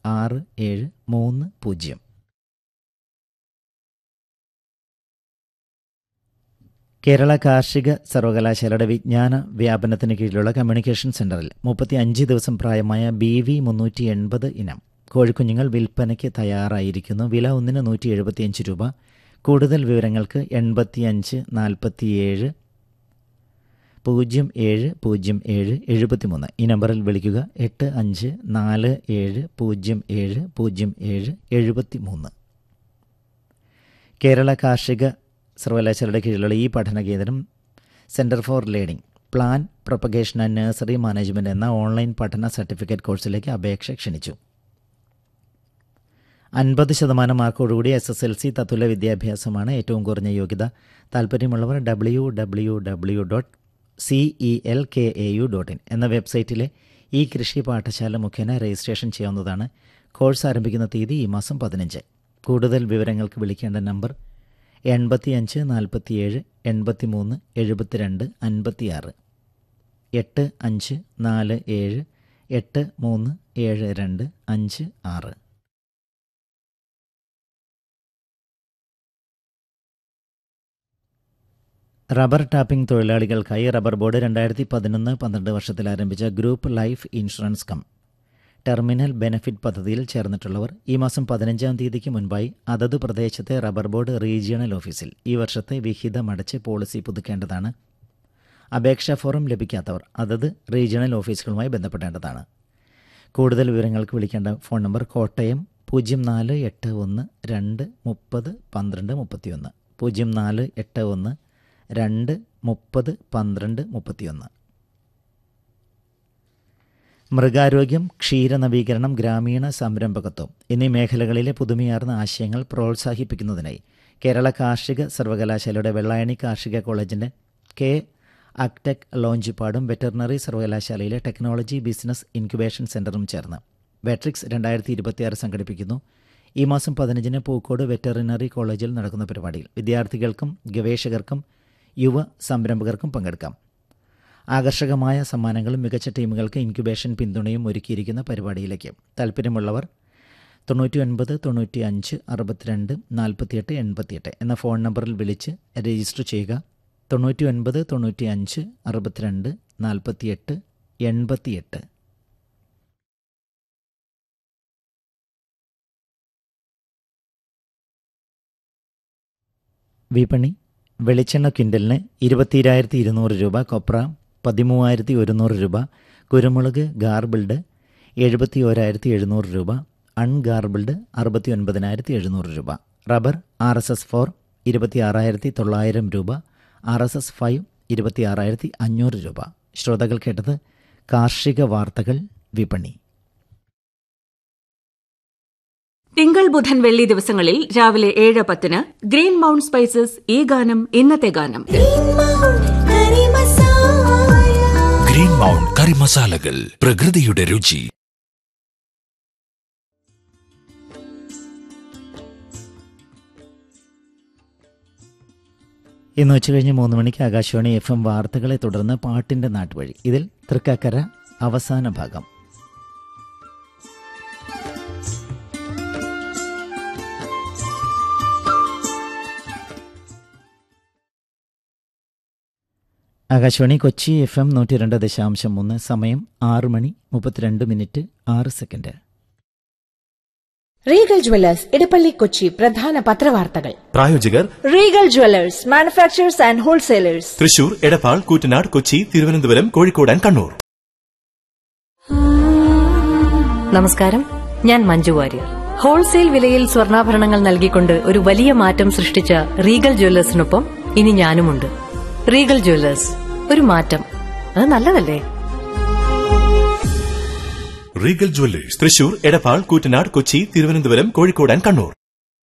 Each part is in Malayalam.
ആറ് ഏഴ് മൂന്ന് പൂജ്യം കേരള കാർഷിക സർവകലാശാലയുടെ വിജ്ഞാന വ്യാപനത്തിന് കീഴിലുള്ള കമ്മ്യൂണിക്കേഷൻ സെന്ററിൽ മുപ്പത്തി അഞ്ച് ദിവസം പ്രായമായ ബി വി മുന്നൂറ്റി എൺപത് ഇനം കോഴിക്കുഞ്ഞുങ്ങൾ വിൽപ്പനയ്ക്ക് തയ്യാറായിരിക്കുന്നു വില ഒന്നിന് നൂറ്റി എഴുപത്തിയഞ്ച് രൂപ കൂടുതൽ വിവരങ്ങൾക്ക് എൺപത്തിയഞ്ച് നാൽപ്പത്തിയേഴ് പൂജ്യം ഏഴ് പൂജ്യം ഏഴ് എഴുപത്തിമൂന്ന് ഈ നമ്പറിൽ വിളിക്കുക എട്ട് അഞ്ച് നാല് ഏഴ് പൂജ്യം ഏഴ് പൂജ്യം ഏഴ് എഴുപത്തി മൂന്ന് കേരള കാർഷിക സർവകലാശാലയുടെ കീഴിലുള്ള ഈ പഠന കേന്ദ്രം centre for learning plan propagation and nursery management എന്ന ഓൺലൈൻ പഠന സർട്ടിഫിക്കറ്റ് കോഴ്സിലേക്ക് അപേക്ഷ ക്ഷണിച്ചു അൻപത് ശതമാനം മാർക്കോടുകൂടി എസ് എസ് എൽ സി തത്തുല്യ വിദ്യാഭ്യാസമാണ് ഏറ്റവും കുറഞ്ഞ യോഗ്യത താല്പര്യമുള്ളവർ W W W dot C E L K A U dot in എന്ന വെബ്സൈറ്റിലെ ഈ കൃഷി പാഠശാല മുഖേന രജിസ്ട്രേഷൻ ചെയ്യാവുന്നതാണ് കോഴ്സ് ആരംഭിക്കുന്ന തീയതി ഈ മാസം പതിനഞ്ച് കൂടുതൽ വിവരങ്ങൾക്ക് വിളിക്കേണ്ട നമ്പർ എൺപത്തിയഞ്ച് നാൽപ്പത്തിയേഴ് എൺപത്തി മൂന്ന് എഴുപത്തിരണ്ട് അൻപത്തിയാറ് എട്ട് അഞ്ച് നാല് ഏഴ് എട്ട് മൂന്ന് ഏഴ് രണ്ട് അഞ്ച് ആറ് റബ്ബർ ടാപ്പിംഗ് തൊഴിലാളികൾക്കായി റബ്ബർ ബോർഡ് രണ്ടായിരത്തി പതിനൊന്ന് പന്ത്രണ്ട് വർഷത്തിൽ ആരംഭിച്ച group life insurance cum terminal benefit പദ്ധതിയിൽ ചേർന്നിട്ടുള്ളവർ ഈ മാസം പതിനഞ്ചാം തീയതിക്ക് മുൻപായി അതത് പ്രദേശത്തെ റബ്ബർ ബോർഡ് റീജിയണൽ ഓഫീസിൽ ഈ വർഷത്തെ വിഹിതം അടച്ച് പോളിസി പുതുക്കേണ്ടതാണ് അപേക്ഷാ ഫോറം ലഭിക്കാത്തവർ അതത് റീജിയണൽ ഓഫീസുകളുമായി ബന്ധപ്പെടേണ്ടതാണ് കൂടുതൽ വിവരങ്ങൾക്ക് വിളിക്കേണ്ട ഫോൺ നമ്പർ കോട്ടയം പൂജ്യം നാല് എട്ട് ഒന്ന് രണ്ട് മുപ്പത് പന്ത്രണ്ട് മുപ്പത്തിയൊന്ന് പൂജ്യം നാല് എട്ട് ഒന്ന് രണ്ട് മുപ്പത് പന്ത്രണ്ട് മുപ്പത്തിയൊന്ന് മൃഗാരോഗ്യം ക്ഷീരനവീകരണം ഗ്രാമീണ സംരംഭകത്വം എന്നീ മേഖലകളിലെ പുതുമയാർന്ന ആശയങ്ങൾ പ്രോത്സാഹിപ്പിക്കുന്നതിനായി കേരള കാർഷിക സർവകലാശാലയുടെ വെള്ളായണി കാർഷിക കോളേജിൻ്റെ കെ അക്ടെക് ലോഞ്ചിപ്പാടും വെറ്ററിനറി സർവകലാശാലയിലെ ടെക്നോളജി ബിസിനസ് ഇൻക്യുബേഷൻ സെൻ്ററും ചേർന്ന് വെട്രിക്സ് രണ്ടായിരത്തി ഇരുപത്തിയാറ് സംഘടിപ്പിക്കുന്നു ഈ മാസം പതിനഞ്ചിന് പൂക്കോട് വെറ്ററിനറി കോളേജിൽ നടക്കുന്ന പരിപാടിയിൽ വിദ്യാർത്ഥികൾക്കും ഗവേഷകർക്കും യുവ സംരംഭകർക്കും പങ്കെടുക്കാം ആകർഷകമായ സമ്മാനങ്ങളും മികച്ച ടീമുകൾക്ക് ഇൻക്യുബേഷൻ പിന്തുണയും ഒരുക്കിയിരിക്കുന്ന പരിപാടിയിലേക്ക് താല്പര്യമുള്ളവർ തൊണ്ണൂറ്റി ഒൻപത് തൊണ്ണൂറ്റി അഞ്ച് അറുപത്തിരണ്ട് നാൽപ്പത്തിയെട്ട് എൺപത്തിയെട്ട് എന്ന ഫോൺ നമ്പറിൽ വിളിച്ച് രജിസ്റ്റർ ചെയ്യുക തൊണ്ണൂറ്റി ഒൻപത് തൊണ്ണൂറ്റി അഞ്ച് അറുപത്തിരണ്ട് നാൽപ്പത്തിയെട്ട് എൺപത്തിയെട്ട് വിപണി വെളിച്ചെണ്ണ ക്വിൻ്റലിന് ഇരുപത്തിരായിരത്തി ഇരുന്നൂറ് രൂപ കൊപ്ര പതിമൂവായിരത്തി ഒരുന്നൂറ് രൂപ കുരുമുളക് ഗാർബിൾഡ് എഴുപത്തി ഓരായിരത്തി എഴുന്നൂറ് രൂപ അൺഗാർബിൾഡ് അറുപത്തി ഒൻപതിനായിരത്തി എഴുന്നൂറ് രൂപ rubber R S S four ഇരുപത്തി ആറായിരത്തി തൊള്ളായിരം രൂപ ആർ എസ് എസ് ഫൈവ് ഇരുപത്തി ആറായിരത്തി അഞ്ഞൂറ് രൂപ ശ്രോതാക്കൾ കേട്ടത് കാർഷിക വാർത്തകൾ വിപണി തിങ്കൾ ബുധൻ വെള്ളി ദിവസങ്ങളിൽ രാവിലെ ഏഴ് പത്തിന് ഗ്രീൻ മൗണ്ട് സ്പൈസസ് ഈ ഗാനം ഇന്നത്തെ ഗാനം ഗ്രീൻ മൗണ്ട് കറി മസാലകൾ പ്രകൃതിയുടെ രുചി ഇന്ന് ഉച്ചകഴിഞ്ഞ് മൂന്ന് മണിക്ക് ആകാശവാണി എഫ് എം വാർത്തകളെ തുടർന്ന് പാട്ടിന്റെ നാട്ടുവഴി ഇതിൽ തൃക്കാക്കര അവസാന ഭാഗം ആകാശവാണി കൊച്ചി എഫ് എം നൂറ്റി രണ്ട് ദശാംശം മൂന്ന് സമയം ആറ് മണി മുപ്പത്തിരണ്ട് മിനിറ്റ് ആറ് second Regal Jewellers Edappally Kochi പ്രധാന പത്രവാർത്തകൾ പ്രായോജകർ Regal Jewellers manufacturers and wholesalers Thrissur Edappal Koottanad Kochi Thiruvananthapuram Kozhikode and Kannur നമസ്കാരം ഞാൻ മഞ്ജു വാര്യർ ഹോൾസെയിൽ വിലയിൽ സ്വർണ്ണാഭരണങ്ങൾ നൽകിക്കൊണ്ട് ഒരു വലിയ മാറ്റം സൃഷ്ടിച്ച റീഗൽ ജ്വല്ലേഴ്സിനൊപ്പം ഇനി ഞാനുമുണ്ട് റീഗൽ ജ്വല്ലേഴ്സ് ഒരു മാറ്റം അത് നല്ലതല്ലേ Regal Jewellers Thrissur Edappal Koottanad Kochi Thiruvananthapuram Kozhikode and Kannur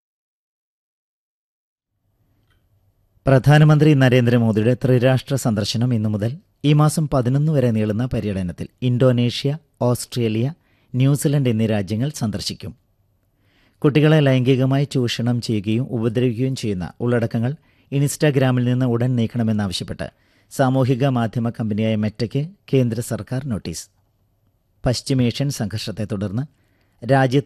പ്രധാനമന്ത്രി നരേന്ദ്രമോദിയുടെ ത്രിരാഷ്ട്ര സന്ദർശനം ഇന്നു മുതൽ ഈ മാസം പതിനൊന്ന് വരെ നീളുന്ന പര്യടനത്തിൽ ഇന്തോനേഷ്യ ഓസ്ട്രേലിയ ന്യൂസിലൻഡ് എന്നീ രാജ്യങ്ങൾ സന്ദർശിക്കും കുട്ടികളെ ലൈംഗികമായി ചൂഷണം ചെയ്യുകയും ഉപദ്രവിക്കുകയും ചെയ്യുന്ന ഉള്ളടക്കങ്ങൾ ഇൻസ്റ്റാഗ്രാമിൽ നിന്ന് ഉടൻ നീക്കണമെന്നാവശ്യപ്പെട്ട് സാമൂഹിക മാധ്യമ കമ്പനിയായ മെറ്റയ്ക്ക് കേന്ദ്ര സർക്കാർ നോട്ടീസ് പശ്ചിമേഷ്യൻ സംഘർഷത്തെ തുടർന്ന് രാജ്യത്ത്